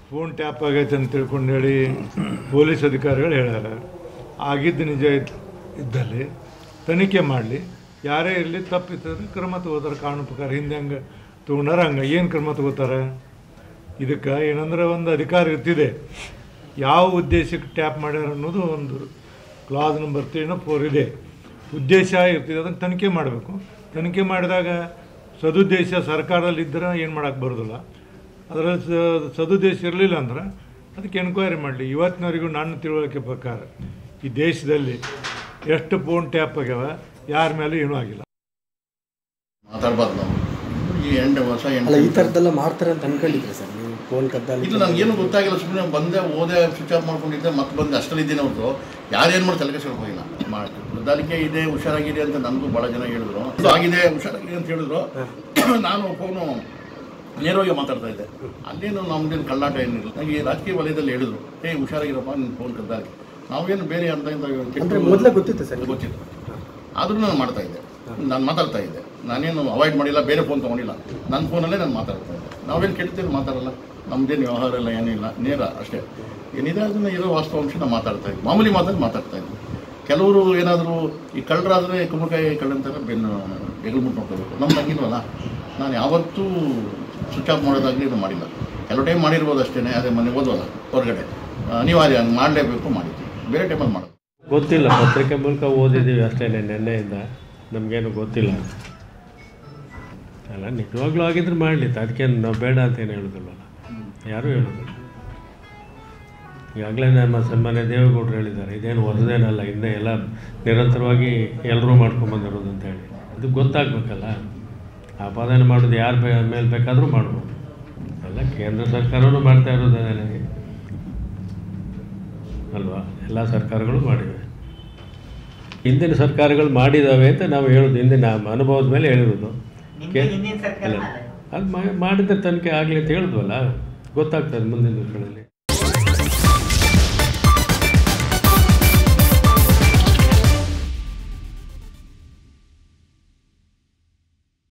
Phone tap ಆಗೈತೆ ಅಂತ ತಿಳ್ಕೊಂಡು ಹೇಳಿ ಪೊಲೀಸ್ ಅಧಿಕಾರಿಗಳು ಹೇಳ್ಯಾರ ಆಗಿದ್ದು ನಿಜ ಇದ್- ಇದ್ದಲ್ಲಿ ತನಿಖೆ ಮಾಡಲಿ ಯಾರೇ ಇರಲಿ ತಪ್ಪಿತ್ತಂದ್ರೆ ಕ್ರಮ ತಗೋತಾರೆ ಕಾನೂನು ಪ್ರಕಾರ ಹಿಂದೆ ಹಂಗೆ ತೊಗೊಂಡಾರ ಹಂಗೆ ಏನು ಕ್ರಮ ತಗೋತಾರೆ ಇದಕ್ಕೆ ಏನಂದ್ರೆ ಒಂದು ಅಧಿಕಾರ ಇರ್ತಿದೆ ಯಾವ ಉದ್ದೇಶಕ್ಕೆ ಟ್ಯಾಪ್ ಮಾಡ್ಯಾರ ಅನ್ನೋದು ಒಂದು ಕ್ಲಾಸ್ ನಂಬರ್ ತ್ರೀನ ಫೋರ್ ಇದೆ ಉದ್ದೇಶ ಇರ್ತಿದೆ ಅದನ್ನು ತನಿಖೆ ಮಾಡಬೇಕು ತನಿಖೆ ಮಾಡಿದಾಗ ಸದುದ್ದೇಶ ಸರ್ಕಾರದಲ್ಲಿ ಇದ್ದರೆ ಏನು ಮಾಡೋಕ್ಕೆ ಬರೋದಿಲ್ಲ ಅದರಲ್ಲಿ ಸ- ಸದುದ್ದೇಶ ಇರಲಿಲ್ಲ ಅಂದ್ರೆ ಅದಕ್ಕೆ ಎನ್ಕ್ವೈರಿ ಮಾಡಲಿ ಇವತ್ತಿನವರೆಗೂ ನನ್ನ ತಿಳುವಳಿಕೆ ಪ್ರಕಾರ ಈ ದೇಶದಲ್ಲಿ ಎಷ್ಟು ಫೋನ್ ಟ್ಯಾಪ್ ಆಗ್ಯಾವ ಯಾರ ಮೇಲೂ ಏನೂ ಆಗಿಲ್ಲ ಮಾತಾಡ್ಬಾರ್ದು ನಾವು ಈ ಎಂಟು ವರ್ಷ ಅಲ್ಲ ಎಂಟು ಈ ಥರದ್ದೆಲ್ಲ ಮಾಡ್ತಾರೆ ಅಂತ ಅನ್ಕೊಂಡಿದ್ರೆ ಸರ್ ನೀವು ಫೋನ್ ಕದ್ದಲ್ಲಿ ಇದು ನನಗೇನು ಗೊತ್ತಾಗಿಲ್ಲ ಸುಮ್ಮನೆ ಬಂದೆ ಓದೆ ಸ್ವಿಚ್ ಆಫ್ ಮಾಡ್ಕೊಂಡಿದ್ದೆ ಮತ್ತೆ ಬಂದೆ ಅಷ್ಟಲ್ಲಿದ್ದೀನಿ ಹೊರತು ಯಾರೇನು ಮಾಡಿ ತಲೆಗೆ ಹೋಗಿಲ್ಲ ಮಾಡಿ ಕದ್ದಾಲಿಕೆ ಇದೆ ಹುಷಾರಾಗಿದೆ ಅಂತ ನನಗೂ ಭಾಳ ಜನ ಹೇಳಿದ್ರು ಇದು ಆಗಿದೆ ಹುಷಾರಾಗಿದೆ ಅಂತ ಹೇಳಿದ್ರು ನಾನು ಫೋನು ನೇರವಾಗಿ ಮಾತಾಡ್ತಾ ಇದ್ದೆ ಅಲ್ಲೇನು ನಮ್ದೇನು ಕಳ್ಳಾಟ ಏನಿಲ್ಲ ನನಗೆ ಈ ರಾಜಕೀಯ ವಲಯದಲ್ಲಿ ಹೇಳಿದ್ರು ಏ ಹುಷಾರಾಗಿರಪ್ಪ ನಿನ್ನ ಫೋನ್ ಕದ್ದಾಲಿಕೆ ನಾವೇನು ಬೇರೆ ಅಂತ ಇಂಥ ಕೆಟ್ಟ- ಅಂದ್ರೆ ಮೊದಲೇ ಗೊತ್ತಿತ್ತು ಸರ್ ಗೊತ್ತಿತ್ತು ಆದರೂ ನಾನು ಮಾಡ್ತಾ ಇದ್ದೆ ನಾನು ಮಾತಾಡ್ತಾ ಇದ್ದೆ ನಾನೇನು ಅವಾಯ್ಡ್ ಮಾಡಿಲ್ಲ ಬೇರೆ ಫೋನ್ ತೊಗೊಂಡಿಲ್ಲ ನನ್ನ ಫೋನಲ್ಲೇ ನಾನು ಮಾತಾಡ್ತಾ ಇದ್ದೆ ನಾವೇನು ಕೆಡ್ತೀವಿ ಮಾತಾಡಲ್ಲ ನಮ್ಮದೇನು ವ್ಯವಹಾರ ಎಲ್ಲ ಏನಿಲ್ಲ ನೇರ ಅಷ್ಟೇ ಏನಿದೆ ಅದನ್ನು ಇರೋ ವಾಸ್ತವಾಂಶ ನಾವು ಮಾತಾಡ್ತಾ ಇದ್ವಿ ಮಾಮೂಲಿ ಮಾತಲ್ಲಿ ಮಾತಾಡ್ತಾ ಇದ್ವಿ ಕೆಲವರು ಏನಾದರೂ ಈ ಕಳ್ಳರಾದರೆ ಕುಂಬಳಕಾಯಿ ಕಳ್ಳಂತಾರೆ ಬೆನ್ನು ಹೆಗಲು ಮುಟ್ಟು ನೋಡ್ಕೋಬೇಕು ನಮ್ಗೆ ಹಂಗಿಲ್ವಲ್ಲ ನಾನು ಯಾವತ್ತೂ ಸ್ವಿಚ್ ಆಫ್ ಮಾಡೋದಾಗಲಿ ಇದು ಮಾಡಿಲ್ಲ ಕೆಲವು ಟೈಮ್ ಮಾಡಿರ್ಬೋದು ಅಷ್ಟೇ ಅದೇ ಮನೆ ಓದೋಲ್ಲ ಹೊರಗಡೆ ಅನಿವಾರ್ಯ ಹಂಗೆ ಮಾಡಲೇಬೇಕು ಮಾಡಿದ್ವಿ ಬೇರೆ ಟೈಮಲ್ಲಿ ಮಾಡೋದು ಗೊತ್ತಿಲ್ಲ ಪತ್ರಿಕೆ ಮೂಲಕ ಓದಿದ್ದೀವಿ ಅಷ್ಟೇ ನಿನ್ನೆಯಿಂದ ನಮಗೇನು ಗೊತ್ತಿಲ್ಲ ಅಲ್ಲ ನಿಜವಾಗ್ಲೂ ಆಗಿದ್ರೆ ಮಾಡಲಿ ಅದಕ್ಕೇನು ನಾವು ಬೇಡ ಅಂತ ಏನು ಹೇಳೋದಿಲ್ವಲ್ಲ ಯಾರೂ ಹೇಳೋದಿಲ್ಲ ಈಗಾಗಲೇ ನಮ್ಮ ಸನ್ಮಾನ್ಯ ದೇವೇಗೌಡರು ಹೇಳಿದ್ದಾರೆ ಇದೇನು ಹೊಸದೇನಲ್ಲ ಹಿಂದೆ ಎಲ್ಲ ನಿರಂತರವಾಗಿ ಎಲ್ಲರೂ ಮಾಡ್ಕೊಂಬಂದಿರೋದು ಅಂತ ಹೇಳಿ ಅದು ಗೊತ್ತಾಗಬೇಕಲ್ಲ ಆಪಾದನೆ ಮಾಡೋದು ಯಾರ ಬೇ ಮೇಲೆ ಬೇಕಾದರೂ ಮಾಡ್ಬೋದು ಎಲ್ಲ ಕೇಂದ್ರ ಸರ್ಕಾರವೂ ಮಾಡ್ತಾ ಇರೋದು ನನಗೆ ಅಲ್ವಾ ಎಲ್ಲ ಸರ್ಕಾರಗಳು ಮಾಡಿವೆ ಹಿಂದಿನ ಸರ್ಕಾರಗಳು ಮಾಡಿದ್ದಾವೆ ಅಂತ ನಾವು ಹೇಳೋದು ಹಿಂದಿನ ಅನುಭವದ ಮೇಲೆ ಹೇಳಿರೋದು ನಿಮ್ಗೆ ಹಿಂದಿನ ಸರ್ಕಾರ ಅಲ್ಲ ಮಾಡಿದೆ. ಅದು ಮಾಡಿದ್ರೆ ತನಿಖೆ ಆಗಲಿ ಅಂತ ಹೇಳಿದ್ವಲ್ಲ ಗೊತ್ತಾಗ್ತದೆ ಮುಂದಿನ ದಿವಸಗಳಲ್ಲಿ